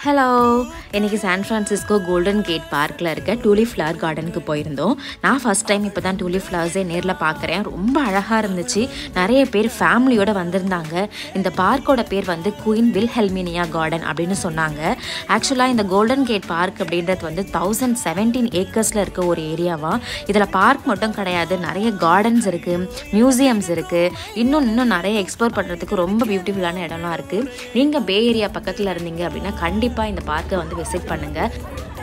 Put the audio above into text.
hello இன்றைக்கி San Francisco golden gate பார்க்கில் இருக்க டூலிப் ஃப்ளவர் கார்டனுக்கு போயிருந்தோம் நான் ஃபஸ்ட் டைம் இப்போ தான் டூலிப் ஃப்ளவர்ஸே நேரில் பார்க்குறேன் ரொம்ப அழகாக இருந்துச்சு நிறைய பேர் ஃபேமிலியோடு வந்திருந்தாங்க இந்த பார்க்கோட பேர் வந்து குயின் வில் ஹெல்மினியா கார்டன் அப்படின்னு சொன்னாங்க ஆக்சுவலாக இந்த கோல்டன் கேட் பார்க் அப்படின்றது வந்து தௌசண்ட் செவன்டீன் ஏக்கர்ஸில் இருக்க ஒரு ஏரியாவா இதில் பார்க் மட்டும் கிடையாது நிறைய கார்டன்ஸ் இருக்குது மியூசியம்ஸ் இருக்குது இன்னும் இன்னும் நிறைய எக்ஸ்ப்ளோர் பண்ணுறதுக்கு ரொம்ப பியூட்டிஃபுல்லான இடம்லாம் இருக்குது நீங்கள் பே ஏரியா பக்கத்தில் இருந்தீங்க அப்படின்னா கண்டிப்பாக இந்த பார்க்கை வந்து விசிட் பண்ணுங்கள்